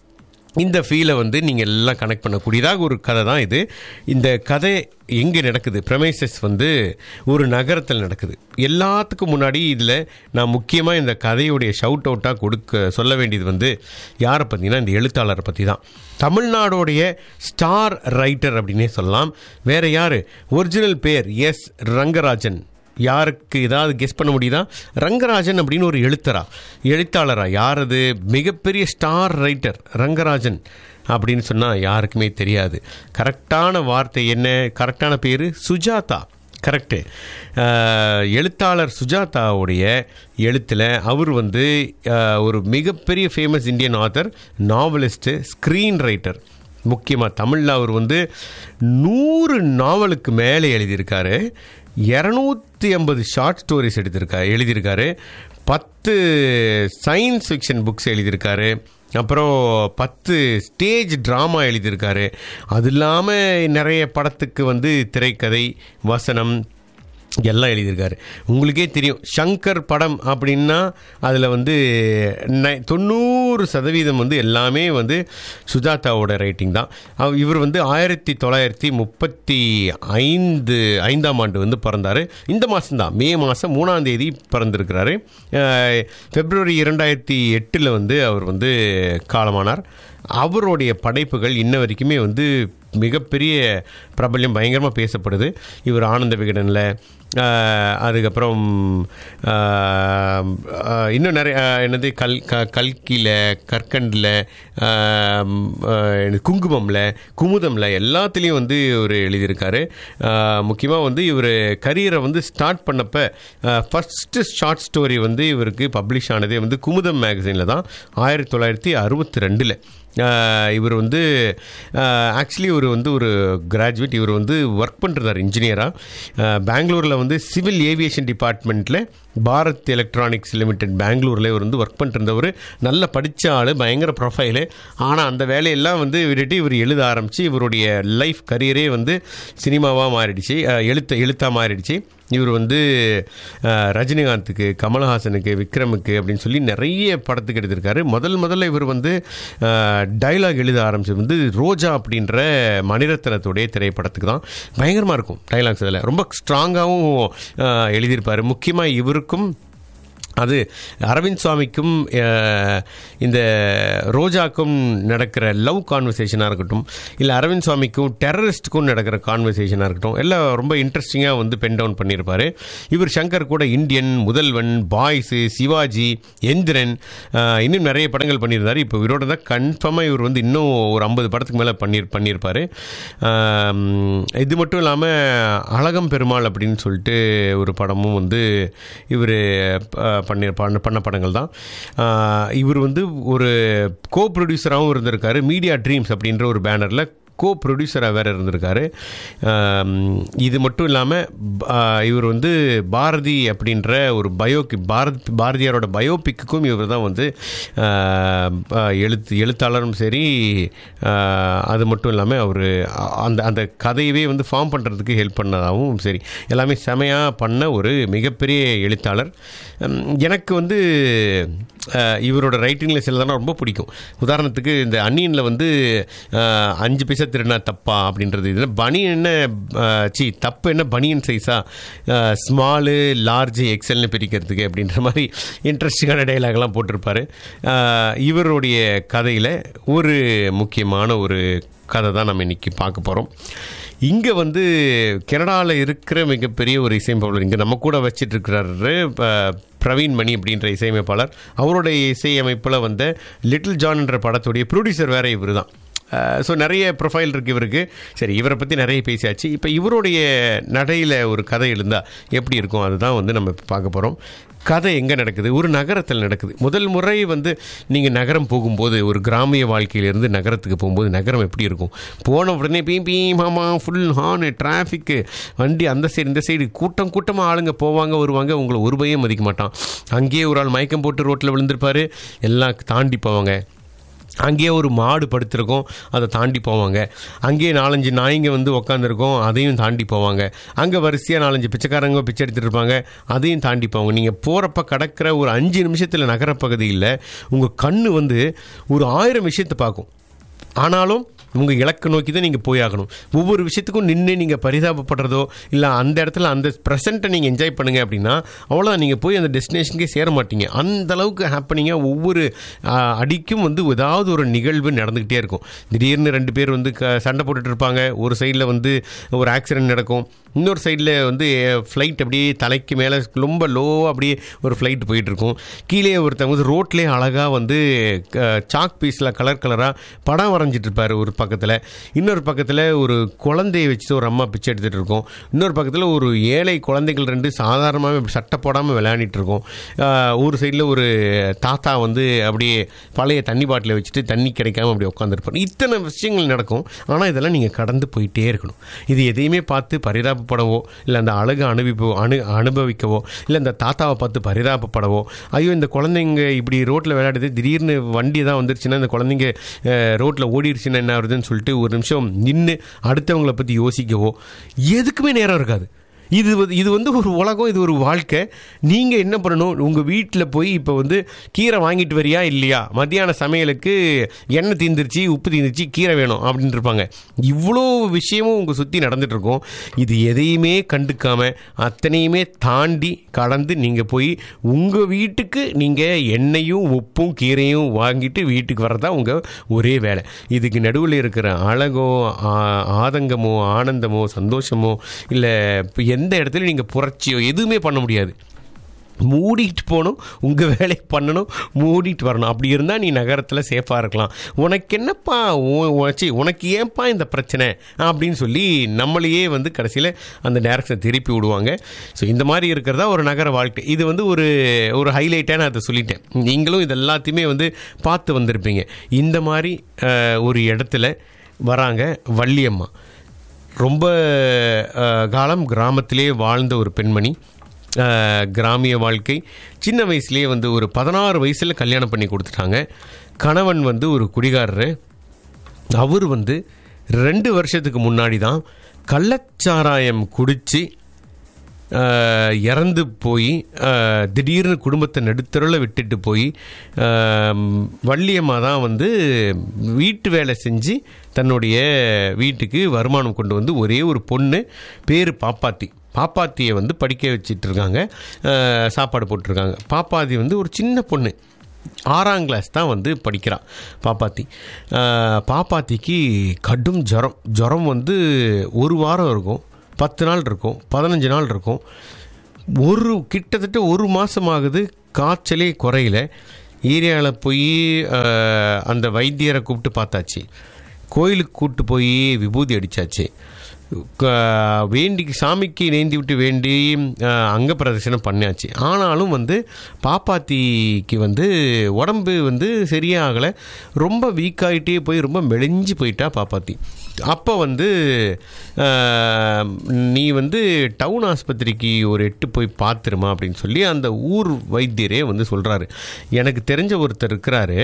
இந்த ஃபீலை வந்து நீங்கள் எல்லாம் கனெக்ட் பண்ணக்கூடியதாக ஒரு கதை தான் இது இந்த கதை எங்கே நடக்குது ப்ரமைசஸ் வந்து ஒரு நகரத்தில் நடக்குது எல்லாத்துக்கும் முன்னாடி இதில் நான் முக்கியமாக இந்த கதையுடைய ஷவுட் அவுட்டாக கொடுக்க சொல்ல வேண்டியது வந்து யாரை பற்றினா இந்த எழுத்தாளரை பற்றி தான் தமிழ்நாடோடைய ஸ்டார் ரைட்டர் அப்படின்னே சொல்லலாம் வேற யார் ஒரிஜினல் பேர் எஸ் ரங்கராஜன் யாருக்கு ஏதாவது கெஸ் பண்ண முடியுதா ரங்கராஜன் அப்படின்னு ஒரு எழுத்தரா எழுத்தாளரா யார் அது மிகப்பெரிய ஸ்டார் ரைட்டர் ரங்கராஜன் அப்படின்னு சொன்னால் யாருக்குமே தெரியாது கரெக்டான வார்த்தை என்ன கரெக்டான பேர் சுஜாதா கரெக்டு எழுத்தாளர் சுஜாதாவுடைய எழுத்தில் அவர் வந்து அஹ், ஒரு மிகப்பெரிய famous Indian author novelist screen writer முக்கியமாக தமிழில் அவர் வந்து நூறு நாவலுக்கு மேலே எழுதியிருக்காரு இரநூத்தி ஐம்பது ஷார்ட் ஸ்டோரிஸ் எடுத்திருக்காரு எழுதியிருக்காரு பத்து சயின்ஸ் ஃபிக்ஷன் புக்ஸ் எழுதியிருக்காரு அப்புறம் பத்து ஸ்டேஜ் ட்ராமா எழுதியிருக்காரு அது இல்லாமல் நிறைய படத்துக்கு வந்து திரைக்கதை வசனம் எல்லாம் எழுதியிருக்காரு உங்களுக்கே தெரியும் ஷங்கர் படம் அப்படின்னா அதில் வந்து நை- தொண்ணூறு சதவீதம் வந்து எல்லாமே வந்து சுஜாதாவோட ரைட்டிங் தான் அவ- இவர் வந்து ஆயிரத்தி தொள்ளாயிரத்தி முப்பத்தி ஐந்து ஐந்தாம் ஆண்டு வந்து பிறந்தார் இந்த மாதம்தான் மே மாதம் மூணாம் தேதி பிறந்திருக்கிறாரு அஹ், பிப்ரவரி இரண்டாயிரத்தி எட்டில் வந்து அவர் வந்து காலமானார் அவருடைய படைப்புகள் இன்ன வரைக்குமே வந்து மிகப்பெரிய பிரபல்யம் பயங்கரமாக பேசப்படுது இவர் ஆனந்த விகடனில் அதுக்கப்புறம் ஆஹ், ஆஹ், இன்னும் நிறைய ஆஹ், என்னது கல் க கல்கியில் கற்கண்டில் குங்குமம்ல குமுதம்ல எல்லாத்துலேயும் வந்து இவர் எழுதியிருக்காரு முக்கியமாக வந்து இவர் கரியரை வந்து ஸ்டார்ட் பண்ணப்ப ஃபஸ்ட்டு ஷார்ட் ஸ்டோரி வந்து இவருக்கு பப்ளிஷ் ஆனதே வந்து குமுதம் மேகசினில் தான் ஆயிரத்தி தொள்ளாயிரத்தி அறுபத்தி ரெண்டில் இவர் வந்து ஆக்சுவலி இவர் வந்து ஒரு கிராஜுவேட் இவர் வந்து ஒர்க் பண்ணுறார் இன்ஜினியராக பெங்களூரில் வந்து சிவில் ஏவியேஷன் டிபார்ட்மெண்ட்டில் பாரத் எலக்ட்ரானிக்ஸ் லிமிடெட் பெங்களூரில் இவர் வந்து ஒர்க் பண்ணிருந்தவர் நல்ல படித்த ஆள் பயங்கர ப்ரொஃபைலு ஆனால் அந்த வேலையெல்லாம் வந்து விட்டுட்டு இவர் எழுத ஆரம்பித்து இவருடைய லைஃப் கரியரே வந்து சினிமாவாக மாறிடுச்சு அஹ், எழுத்த எழுத்தாக மாறிடுச்சு இவர் வந்து அஹ், ரஜினிகாந்துக்கு கமலஹாசனுக்கு விக்ரமுக்கு அப்படின்னு சொல்லி நிறைய படத்துக்கு எடுத்திருக்காரு முதல் முதல்ல இவர் வந்து டைலாக் எழுத ஆரம்பிச்சது வந்து ரோஜா அப்படின்ற மணிரத்னத்துடைய திரைப்படத்துக்கு தான் பயங்கரமாக இருக்கும் டைலாக்ஸ் அதில் ரொம்ப ஸ்ட்ராங்காகவும் எழுதியிருப்பார் முக்கியமாக இவருக்கும் அது அரவிந்த் சுவாமிக்கும் அஹ், இந்த ரோஜாக்கும் நடக்கிற லவ் கான்வர்சேஷனாக இருக்கட்டும் இல்லை அரவிந்த் சுவாமிக்கும் டெரரிஸ்ட்டுக்கும் நடக்கிற கான்வர்சேஷனாக இருக்கட்டும் எல்லாம் ரொம்ப இன்ட்ரெஸ்டிங்காக வந்து பென் டவுன் பண்ணியிருப்பார் இவர் சங்கர் கூட இந்தியன் முதல்வன் பாய்ஸு சிவாஜி எந்திரன் அஹ், இன்னும் நிறைய படங்கள் பண்ணியிருந்தார் இப்போ இவரோட தான் கன்ஃபார்மாக இவர் வந்து இன்னும் ஒரு ஐம்பது படத்துக்கு மேலே பண்ணிரு பண்ணியிருப்பார் இது மட்டும் இல்லாமல் அழகம் பெருமாள் அப்படின்னு சொல்லிட்டு ஒரு படமும் வந்து இவர் பண்ணி பண்ண பண்ண படங்கள் தான் ஆஹ் இவர் வந்து ஒரு கோ ப்ரொடியூசராகவும் இருந்திருக்காரு மீடியா ட்ரீம்ஸ் அப்படின்ற ஒரு பேனரில் கோ ப்ரொடியூசராக வேறு இருந்திருக்காரு ஆம், இது மட்டும் இல்லாமல் இவர் வந்து பாரதி அப்படின்ற ஒரு பயோக்கு பாரத் பாரதியாரோட பயோபிக்குக்கும் இவர் தான் வந்து ஆ, ஆ, எழுத்து எழுத்தாளரும் சரி ஆ, அது மட்டும் இல்லாமல் அவர் அந்த அந்த கதையவே வந்து ஃபார்ம் பண்ணுறதுக்கு ஹெல்ப் பண்ணதாகவும் சரி எல்லாமே செமையாக பண்ண ஒரு மிகப்பெரிய எழுத்தாளர் உம், எனக்கு வந்து அஹ், இவரோட ரைட்டிங்கில் சிலதெல்லாம் ரொம்ப பிடிக்கும் உதாரணத்துக்கு இந்த அன்னியனில் வந்து அஹ், அஞ்சு பைசா திருடினா தப்பா அப்படின்றது இதில் பனியன் என்ன அஹ், சி தப்பு என்ன பனியன் சைஸா ஸ்மாலு லார்ஜு எக்ஸல்னு பிரிக்கிறதுக்கு அப்படின்ற மாதிரி இன்ட்ரெஸ்டிங்கான டைலாக்லாம் போட்டிருப்பாரு அஹ், இவருடைய கதையில் ஒரு முக்கியமான ஒரு கதை தான் நம்ம இன்னைக்கு பார்க்க போகிறோம் இங்கே வந்து கனடாவில் இருக்கிற மிகப்பெரிய ஒரு இசையமைப்பாளர் இங்கே நம்ம கூட வச்சிட்டு இருக்கிறாரு ப- பிரவீன் மணி அப்படின்ற இசையமைப்பாளர் அவருடைய இசையமைப்பில் வந்த லிட்டில் ஜான் என்ற படத்துடைய ப்ரொடியூசர் வேற இவர் தான் ஸோ நிறைய ப்ரொஃபைல் இருக்குது இவருக்கு சரி இவரை பற்றி நிறைய பேசியாச்சு இப்போ இவருடைய நடையில் ஒரு கதை இருந்தால் எப்படி இருக்கும் அதுதான் வந்து நம்ம இப்போ பார்க்க போகிறோம் கதை எங்கே நடக்குது ஒரு நகரத்தில் நடக்குது முதல் முறை வந்து நீங்கள் நகரம் போகும்போது ஒரு கிராமிய வாழ்க்கையிலேருந்து நகரத்துக்கு போகும்போது நகரம் எப்படி இருக்கும் போன உடனே பீ பீ மாமா ஃபுல் ஹார்னு டிராஃபிக்கு வண்டி அந்த சைடு இந்த சைடு கூட்டம் கூட்டமாக ஆளுங்க போவாங்க வருவாங்க உங்களை ஒரு பையன் மதிக்க மாட்டான் அங்கேயே ஒரு ஆள் மயக்கம் போட்டு ரோட்டில் விழுந்திருப்பாரு எல்லாம் தாண்டி போவாங்க அங்கேயே ஒரு மாடு படுத்திருக்கும் அதை தாண்டி போவாங்க அங்கேயே நாலஞ்சு நாய்ங்க வந்து உக்காந்துருக்கோம் அதையும் தாண்டி போவாங்க அங்கே வரிசையாக நாலஞ்சு பிச்சைக்காரங்க பிச்சை எடுத்துட்டு இருப்பாங்க அதையும் தாண்டி போவாங்க நீங்கள் போகிறப்ப கடக்கிற ஒரு அஞ்சு நிமிஷத்தில் நகரப்பகுதியில் உங்கள் கண்ணு வந்து ஒரு ஆயிரம் விஷயத்தை பார்க்கும் ஆனாலும் உங்கள் இலக்கை நோக்கி தான் நீங்கள் போயாகணும் ஒவ்வொரு விஷயத்துக்கும் நின்று நீங்கள் பரிதாபப்படுறதோ இல்லை அந்த இடத்துல அந்த ப்ரெசண்ட்டை நீங்கள் என்ஜாய் பண்ணுங்க அப்படின்னா அவ்வளோதான் நீங்கள் போய் அந்த டெஸ்டினேஷனுக்கே சேர மாட்டீங்க அந்த அளவுக்கு ஹாப்பனிங்காக ஒவ்வொரு ஆ, அடிக்கும் வந்து ஏதாவது ஒரு நிகழ்வு நடந்துக்கிட்டே இருக்கும் திடீர்னு ரெண்டு பேர் வந்து க சண்டை போட்டுட்டு இருப்பாங்க ஒரு சைடில் வந்து ஒரு ஆக்சிடென்ட் நடக்கும் இன்னொரு சைடில் வந்து ஃப்ளைட் அப்படியே தலைக்கு மேலே ரொம்ப லோவாக அப்படியே ஒரு ஃப்ளைட் போயிட்டுருக்கும் கீழே ஒருத்தவங்க வந்து ரோட்லேயே அழகாக வந்து சாக் பீஸில் கலர் கலராக படம் வரைஞ்சிட்டு இருப்பார் ஒரு பக்கத்தில் இன்னொரு பக்கத்தில் ஒரு குழந்தையை வச்சுட்டு ஒரு அம்மா பிச்சை எடுத்துகிட்டு இருக்கோம் இன்னொரு பக்கத்தில் ஒரு ஏழை குழந்தைகள் ரெண்டு சாதாரணமாகவே சட்டை போடாமல் விளையாடிட்டு இருக்கோம் ஆஹ், ஒரு சைடில் ஒரு தாத்தா வந்து அப்படியே பழைய தண்ணி பாட்டிலை வச்சுட்டு தண்ணி கிடைக்காம அப்படி உட்காந்துருப்பார் இத்தனை விஷயங்கள் நடக்கும் ஆனால் இதெல்லாம் நீங்கள் கடந்து போயிட்டே இருக்கணும் இது எதையுமே பார்த்து பரிதாபப்படவோ இல்லை அந்த அழகை அனுபவிப்போ அனு அனுபவிக்கவோ இல்லை இந்த தாத்தாவை பார்த்து பரிதாபப்படவோ ஐயோ இந்த குழந்தைங்க இப்படி ரோட்டில் விளையாடுது திடீர்னு வண்டி தான் வந்துருச்சுன்னா இந்த குழந்தைங்க ரோட்டில் ஓடிடுச்சுன்னா என்ன ஆகுதுன்னு சொல்லிட்டு ஒரு நிமிஷம் நின்று அடுத்தவங்களை பற்றி யோசிக்கவோ எதுக்குமே நேரம் இருக்காது இது வந்து- இது வந்து ஒரு உலகம் இது ஒரு வாழ்க்கை நீங்கள் என்ன பண்ணணும் உங்கள் வீட்டில் போய் இப்போ வந்து கீரை வாங்கிட்டு வரியா இல்லையா மத்தியான சமையலுக்கு எண்ணெய் தீந்துருச்சு உப்பு தீந்துருச்சு கீரை வேணும் அப்படின்னு இருப்பாங்க இவ்வளோ விஷயமும் உங்கள் சுற்றி நடந்துட்டு இருக்கும் இது எதையுமே கண்டுக்காம அத்தனையுமே தாண்டி கடந்து நீங்கள் போய் உங்கள் வீட்டுக்கு நீங்கள் எண்ணெயும் உப்பும் கீரையும் வாங்கிட்டு வீட்டுக்கு வரதா உங்கள் ஒரே வேலை இதுக்கு நடுவில் இருக்கிற அழகோ ஆ- ஆதங்கமோ ஆனந்தமோ சந்தோஷமோ இல்லை இப்போ எந்த இடத்துல நீங்கள் புரட்சியோ எதுவுமே பண்ண முடியாது மூடிட்டு போகணும் உங்கள் வேலையை பண்ணணும் மூடிட்டு வரணும் அப்படி இருந்தால் நீ நகரத்தில் சேஃபாக இருக்கலாம் உனக்கு என்னப்பா உ- உனச்சி உனக்கு ஏன்பா இந்த பிரச்சனை அப்படின்னு சொல்லி நம்மளையே வந்து கடைசியில் அந்த டேரக்ஷனை திருப்பி விடுவாங்க ஸோ இந்த மாதிரி இருக்கிறதா ஒரு நகர வாழ்க்கை இது வந்து ஒரு ஒரு ஹைலைட்டாக நான் அதை சொல்லிட்டேன் நீங்களும் இது எல்லாத்தையுமே வந்து பார்த்து வந்திருப்பீங்க இந்த மாதிரி அஹ், ஒரு இடத்துல வராங்க வள்ளியம்மா ரொம்ப அஹ், காலம் கிராமத்திலே வாழ்ந்த ஒரு பெண்மணி அஹ், கிராமிய வாழ்க்கை சின்ன வயசுலேயே வந்து ஒரு பதினாறு வயசில் கல்யாணம் பண்ணி கொடுத்துட்டாங்க கணவன் வந்து ஒரு குடிகாரரு அவர் வந்து ரெண்டு வருஷத்துக்கு முன்னாடி தான் கள்ளச்சாராயம் குடித்து இறந்து போய் அஹ், திடீர்னு குடும்பத்தை நடுத்தருவில் விட்டுட்டு போய் அஹ், வள்ளியம்மா தான் வந்து வீட்டு வேலை செஞ்சு தன்னுடைய வீட்டுக்கு வருமானம் கொண்டு வந்து ஒரே ஒரு பொண்ணு பேர் பாப்பாத்தி பாப்பாத்தியை வந்து படிக்க வச்சிட்டு இருக்காங்க அஹ், சாப்பாடு போட்டிருக்காங்க பாப்பாத்தி வந்து ஒரு சின்ன பொண்ணு ஆறாம் கிளாஸ் தான் வந்து படிக்கிறான் பாப்பாத்தி அஹ், பாப்பாத்திக்கு கடும் ஜுரம் ஜுரம் வந்து ஒரு வாரம் இருக்கும் பத்து நாள் இருக்கும் பதினஞ்சு நாள் இருக்கும் ஒரு கிட்டத்தட்ட ஒரு மாதம் ஆகுது காய்ச்சலே குறையல ஏரியாவில் போய் அஹ், அந்த வைத்தியரை கூப்பிட்டு பார்த்தாச்சு கோயிலுக்கு கூப்பிட்டு போய் விபூதி அடித்தாச்சு க- வேண்டி சாமிக்கு நேந்தி விட்டு வேண்டி அஹ், அங்க பிரதர்ஷனம் பண்ணியாச்சு ஆனாலும் வந்து பாப்பாத்திக்கு வந்து உடம்பு வந்து சரியாகலை ரொம்ப வீக் ஆகிட்டே போய் ரொம்ப மெலிஞ்சு போயிட்டா பாப்பாத்தி அப்போ வந்து அஹ், நீ வந்து டவுன் ஆஸ்பத்திரிக்கு ஒரு எட்டு போய் பார்த்துருமா அப்படின்னு சொல்லி அந்த ஊர் வைத்தியரே வந்து சொல்கிறாரு எனக்கு தெரிஞ்ச ஒருத்தர் இருக்கிறாரு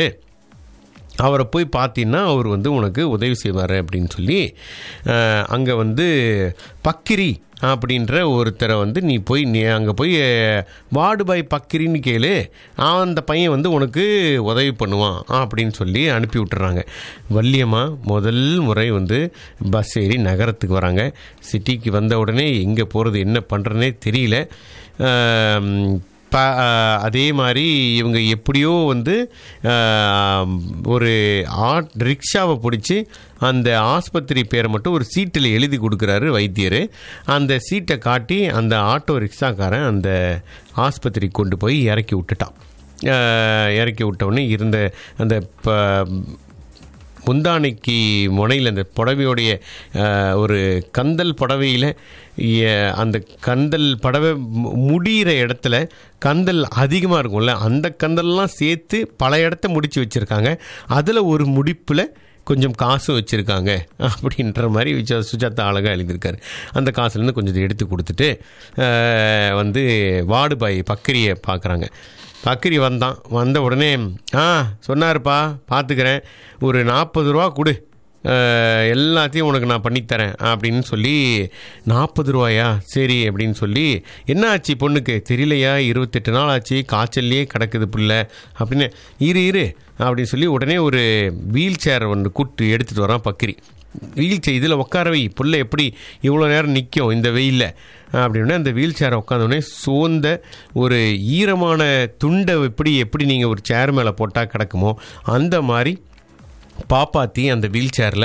அவரை போய் பார்த்தீங்கன்னா அவர் வந்து உனக்கு உதவி செய்வார் அப்படின்னு சொல்லி அங்கே வந்து பக்கிரி அப்படின்ற ஒருத்தரை வந்து நீ போய் நீ அங்கே போய் அஹ், வார்டு பாய் பக்கிரின்னு கேளு அந்த பையன் வந்து உனக்கு உதவி பண்ணுவான் அப்படின்னு சொல்லி அனுப்பி விட்டுறாங்க வள்ளியம்மா முதல் முறை வந்து பஸ் ஏறி நகரத்துக்கு வராங்க சிட்டிக்கு வந்த உடனே எங்கே போகிறது என்ன பண்ணுறதுனே தெரியல அஹ், ப ஆஹ் அதே மாதிரி இவங்க எப்படியோ வந்து ஆஹ் ஒரு ஆட் ரிக்ஷாவை பிடிச்சி அந்த ஆஸ்பத்திரி பேரை மட்டும் ஒரு சீட்டில் எழுதி கொடுக்குறாரு வைத்தியர் அந்த சீட்டை காட்டி அந்த ஆட்டோ ரிக்ஷாக்காரன் அந்த ஆஸ்பத்திரிக்கு கொண்டு போய் இறக்கி விட்டுட்டான் ஆஹ் இறக்கி விட்டவுடனே இருந்த அந்த ப முந்தானைக்கு முனையில் அந்த புடவையோடைய அஹ், ஒரு கந்தல் புடவையில் அந்த கந்தல் புடவை மு- முடியிற இடத்துல கந்தல் அதிகமாக இருக்கும்ல அந்த கந்தல்லாம் சேர்த்து பல இடத்த முடிச்சு வச்சுருக்காங்க அதில் ஒரு முடிப்பில் கொஞ்சம் காசும் வச்சுருக்காங்க அப்படின்ற மாதிரி விஜா சுஜாதா அழகாக எழுதியிருக்காரு அந்த காசுலேருந்து கொஞ்சம் எடுத்து கொடுத்துட்டு அஹ், வந்து வார்டு பாய் பக்கரியை பார்க்குறாங்க பக்கிரி வந்தான் வந்த உடனே ஆ சொன்னாருப்பா பார்த்துக்கிறேன் ஒரு நாற்பது ரூபா கொடு அஹ், எல்லாத்தையும் உனக்கு நான் பண்ணித்தரேன் அப்படின்னு சொல்லி நாற்பது ரூபாயா சரி அப்படின்னு சொல்லி என்ன ஆச்சு பொண்ணுக்கு தெரியலையா இருபத்தெட்டு நாள் ஆச்சு காய்ச்சல்லையே கிடக்குது புள்ள அப்படின்னு இரு இரு அப்படின்னு சொல்லி உடனே ஒரு வீல் சேர் ஒன்று கூட்டு எடுத்துகிட்டு வரான் பக்கிரி வீல் சேர் இதில் உட்கார வை புள்ள எப்படி இவ்வளோ நேரம் நிற்கும் இந்த வெயிலில் அப்படின்னா அந்த வீல் சேரை உட்காந்தோடனே சோர்ந்த ஒரு ஈரமான துண்டை எப்படி எப்படி நீங்கள் ஒரு சேர் மேலே போட்டால் கிடக்குமோ அந்த மாதிரி பாப்பாத்தி அந்த வீல் சேரில்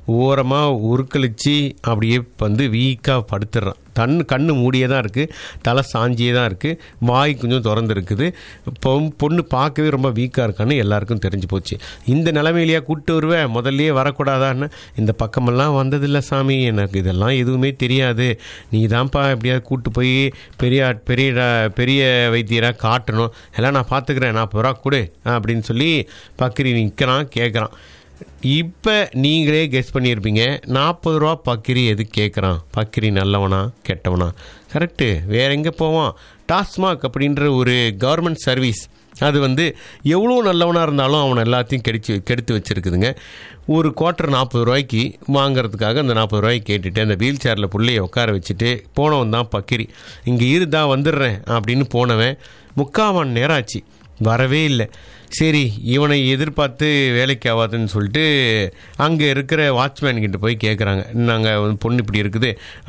ஓரமாக உருக்களிச்சு அப்படியே வந்து வீக்காக படுத்துடுறான் தன் கண்ணு மூடியே தான் இருக்குது தலை சாஞ்சியே தான் இருக்குது வாய் கொஞ்சம் திறந்து இருக்குது இப்போ பொண்ணு பார்க்கவே ரொம்ப வீக்காக இருக்கான்னு எல்லாருக்கும் தெரிஞ்சு போச்சு இந்த நிலமையிலேயே கூப்பிட்டு வருவேன் முதல்லயே வரக்கூடாதான்னு இந்த பக்கமெல்லாம் வந்ததில்ல சாமி எனக்கு இதெல்லாம் எதுவுமே தெரியாது நீ தான்ப்பா எப்படியாவது கூட்டு போய் பெரிய ஆட்- பெரிய டா- பெரிய வைத்தியராக காட்டணும் எல்லாம் நான் பார்த்துக்கிறேன் நாற்பது ரூபா கொடு அப்படின்னு சொல்லி பக்கிரி நிற்கிறான் கேட்குறான் இப்போ நீங்களே கெஸ் பண்ணியிருப்பீங்க நாற்பது ரூபா பக்கிரி எது கேட்குறான் பக்கிரி நல்லவனா கெட்டவனா கரெக்டு வேற எங்கே போவான் டாஸ்மாக் அப்படின்ற ஒரு கவர்மெண்ட் சர்வீஸ் அது வந்து எவ்வளோ நல்லவனாக இருந்தாலும் அவனை எல்லாத்தையும் கெடிச்சு கெடுத்து வச்சுருக்குதுங்க ஒரு குவார்ட்டர் நாற்பது ரூபாய்க்கு வாங்குறதுக்காக அந்த நாற்பது ரூபாய்க்கு கேட்டுட்டு அந்த வீல் சேரில் பிள்ளைய உட்கார வச்சுட்டு போனவன் தான் பக்கிரி இங்கே இருந்தா வந்துடுறேன் அப்படின்னு போனவன் முக்கால் மணி நேரம் ஆச்சு வரவே இல்லை சரி இவனை எதிர்பார்த்து வேலைக்கு ஆகாதுன்னு சொல்லிட்டு அங்கே இருக்கிற வாட்ச்மேன் கிட்ட போய் கேட்குறாங்க நாங்கள் பொண்ணு இப்படி இருக்குது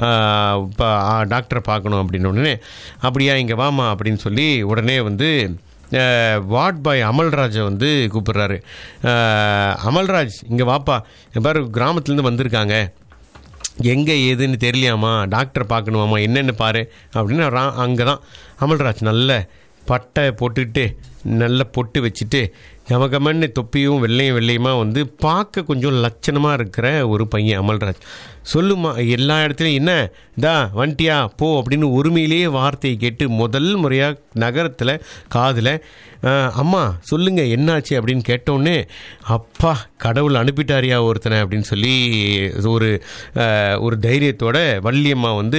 இப்போ டாக்டரை பார்க்கணும் அப்படின்னு உடனே அப்படியா இங்கே வாமா அப்படின்னு சொல்லி உடனே வந்து அஹ், வார்ட் பாய் அமல்ராஜை வந்து கூப்பிடுறாரு அஹ், அமல்ராஜ் இங்கே வாப்பா இங்க பாரு கிராமத்துலேருந்து வந்திருக்காங்க எங்கே ஏதுன்னு தெரியலையாமா டாக்டர் பார்க்கணுமாமா என்னென்னு பாரு அப்படின்னு ரா அங்கே தான் அமல்ராஜ் நல்ல பட்டை போட்டுட்டு நல்ல பொட்டு வச்சுட்டு கமகமன்னு தொப்பியும் வெள்ளையும் வெள்ளையுமா வந்து பார்க்க கொஞ்சம் லட்சணமாக இருக்கிற ஒரு பையன் அமல்ராஜ் சொல்லுமா எல்லா இடத்துலையும் என்ன தா வண்டியா போ அப்படின்னு உரிமையிலேயே வார்த்தையை கேட்டு முதல் முறையாக நகரத்தில் காதில் அம்மா சொல்லுங்க என்னாச்சு அப்படின்னு கேட்டோன்னே அப்பா கடவுள் அனுப்பிட்டாரியா ஒருத்தனை அப்படின்னு சொல்லி ஒரு அஹ், ஒரு தைரியத்தோட வள்ளியம்மா வந்து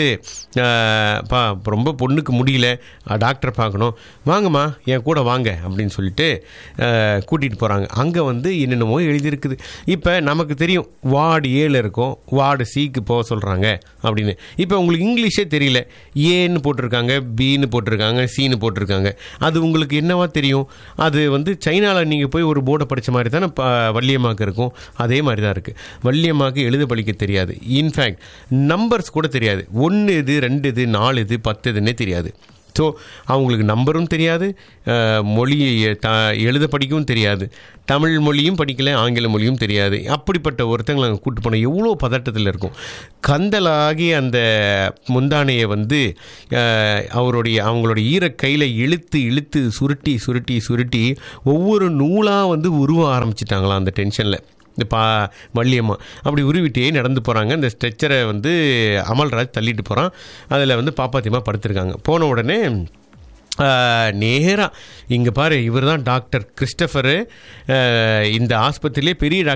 அஹ், பா ரொம்ப பொண்ணுக்கு முடியல அஹ், டாக்டர் பார்க்கணும் வாங்கம்மா என் கூட வாங்க அப்படின்னு சொல்லிட்டு கூட்டிகிட்டு போகிறாங்க அங்கே வந்து என்னென்னமோ எழுதியிருக்குது இப்போ நமக்கு தெரியும் வார்டு ஏழு இருக்கும் வார்டு சிக்கு போக சொல்கிறாங்க அப்படின்னு இப்போ உங்களுக்கு இங்கிலீஷே தெரியல ஏன்னு போட்டிருக்காங்க பின்னு போட்டிருக்காங்க சின்னு போட்டிருக்காங்க அது உங்களுக்கு என்னவா தெரியும் அது வந்து சைனாவில் நீங்கள் போய் ஒரு போர்டை படித்த மாதிரி தானே ப- வள்ளியம்மாக்கு இருக்கும் அதே மாதிரி தான் இருக்குது வள்ளியம்மாக்கு எழுத படிக்க தெரியாது இன்ஃபேக்ட் நம்பர்ஸ் கூட தெரியாது ஒன்று இது ரெண்டு இது நாலு இது பத்து இதுன்னே தெரியாது ஸோ அவங்களுக்கு நம்பரும் தெரியாது அஹ், மொழியை த எழுத படிக்கவும் தெரியாது தமிழ் மொழியும் படிக்கல ஆங்கில மொழியும் தெரியாது அப்படிப்பட்ட ஒருத்தங்களை அங்கே கூட்டு போன எவ்வளோ பதட்டத்தில் இருக்கும் கந்தலாகி அந்த முந்தானையை வந்து அஹ், அவருடைய அவங்களுடைய ஈர கையில் இழுத்து இழுத்து சுருட்டி சுருட்டி சுருட்டி ஒவ்வொரு நூலாக வந்து உருவ ஆரம்பிச்சிட்டாங்களாம் அந்த டென்ஷனில் இந்த பா வள்ளியம்மா அப்படி உருவிட்டே நடந்து போகிறாங்க இந்த ஸ்ட்ரெச்சரை வந்து அமல்ராஜ் தள்ளிட்டு போகிறான் அதில் வந்து பாப்பாத்தியம்மா படுத்திருக்காங்க போன உடனே நேராக இங்கே பாரு இவர் தான் டாக்டர் கிறிஸ்டபரு அஹ், இந்த ஆஸ்பத்திரியிலே பெரிய டாக்டர்